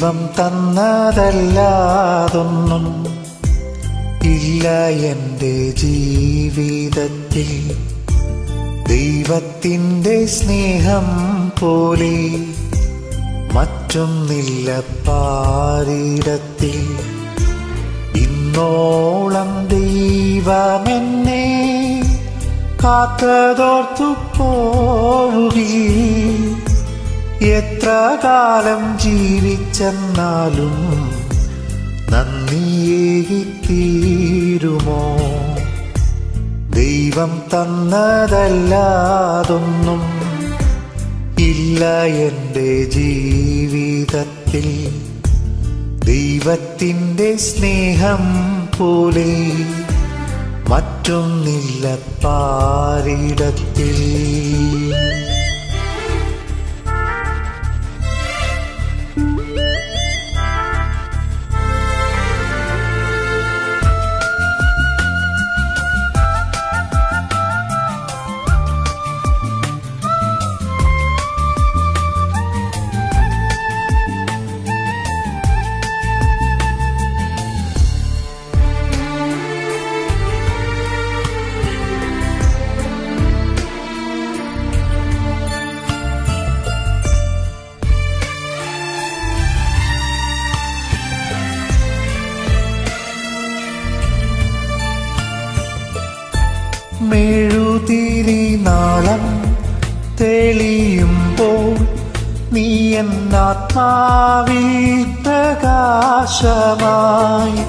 ദൈവം തന്നതല്ലാതൊന്നും ഇല്ല എൻ്റെ ജീവിതത്തിൽ ദൈവത്തിൻ്റെ സ്നേഹം പോലെ മറ്റൊന്നില്ല പാരിടത്തിൽ ഇന്നോളം ദൈവമെന്നെ കാത്തതോർത്തു പോവുകീ എത്ര കാലം ജീവിച്ചെന്നാലും നന്ദിയേകിത്തീരുമോ ദൈവം തന്നതല്ലാതൊന്നും ഇല്ല എൻ്റെ ജീവിതത്തിൽ ദൈവത്തിൻ്റെ സ്നേഹം പോലെ മറ്റൊന്നില്ല പാരിടത്തിൽ മെഴുതിരി നാളം തെളിയുമ്പോൾ നീ എന്നാത്മാവിൽ പ്രകാശമായി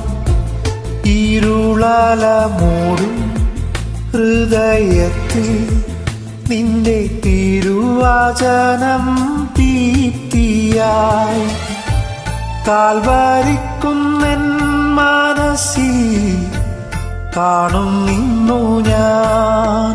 ഇരുളല മൂടും ഹൃദയത്തിൽ നിന്റെ തിരുവചനം ദീപ്തിയായി കാൽവരിക്കുന്നൻ മനസ്സിൽ കാണും നിന്നു ഞാൻ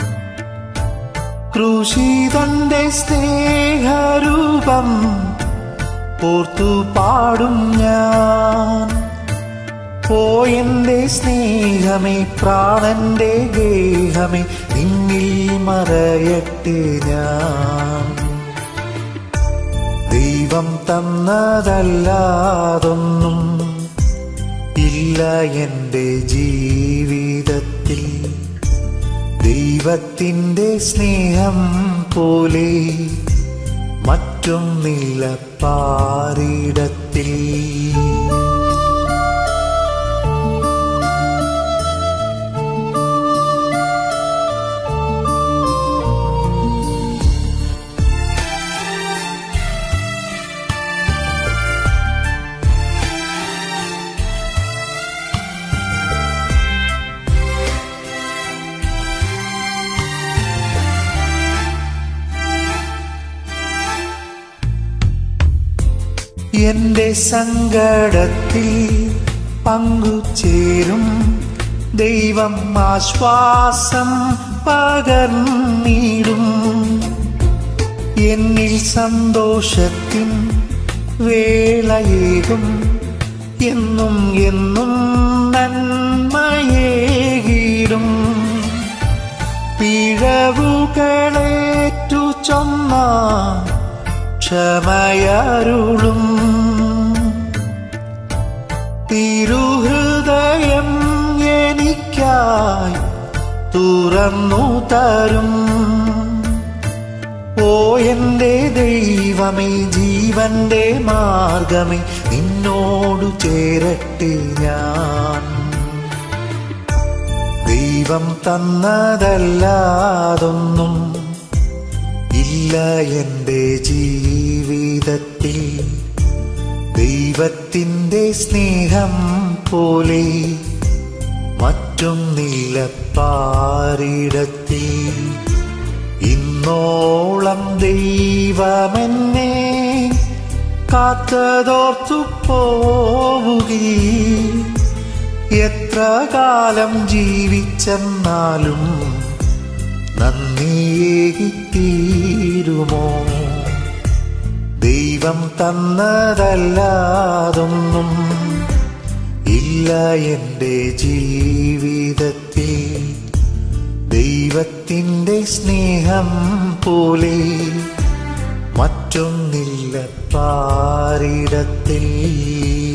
ക്രൂശിതന്റെ സ്നേഹരൂപം ഓർത്തു പാടും ഞാൻ പോയെന്റെ സ്നേഹമേ പ്രാണന്റെ ഗേഹമേ നിന്നിൽ മറയട്ടെ ഞാൻ ദൈവം തന്നതല്ലാതൊന്നും ഇല്ല എൻ്റെ ജീവിതത്തിൽ ദൈവത്തിൻ്റെ സ്നേഹം പോലെ മറ്റൊന്നില്ല പാരിടത്തിൽ എന്റെ സങ്കടത്തിൽ പങ്കുചേരും ദൈവം ആശ്വാസം പകർന്നിടും എന്നിൽ സന്തോഷത്തിൻ വേളയേകും എന്നും എന്നും നന്മയേകിടും പിഴവുകളേറ്റു ചൊന്ന ക്ഷമയരുളും തിരുഹൃദയം എനിക്കായി തുറന്നു തരും ഓ എന്റെ ദൈവമേ ജീവന്റെ മാർഗമേ നിന്നോടു ചേരട്ടെ ഞാൻ ദൈവം തന്നതല്ലാതൊന്നും ഇല്ല എൻ്റെ ജീവിതത്തിൽ ദൈവത്തിൻ്റെ സ്നേഹം പോലെ മറ്റൊന്നില്ല പാരിടത്തിൽ ഇന്നോളം ദൈവമെന്നെ കാത്തതോർത്തു പോവുകീ എത്ര കാലം ജീവിച്ചെന്നാലും നന്ദിയേകിത്തീരുമോ ദൈവം തന്നതല്ലാതൊന്നും ഇല്ല എൻ്റെ ജീവിതത്തിൽ ദൈവത്തിൻ്റെ സ്നേഹം പോലെ മറ്റൊന്നില്ല പാരിടത്തിൽ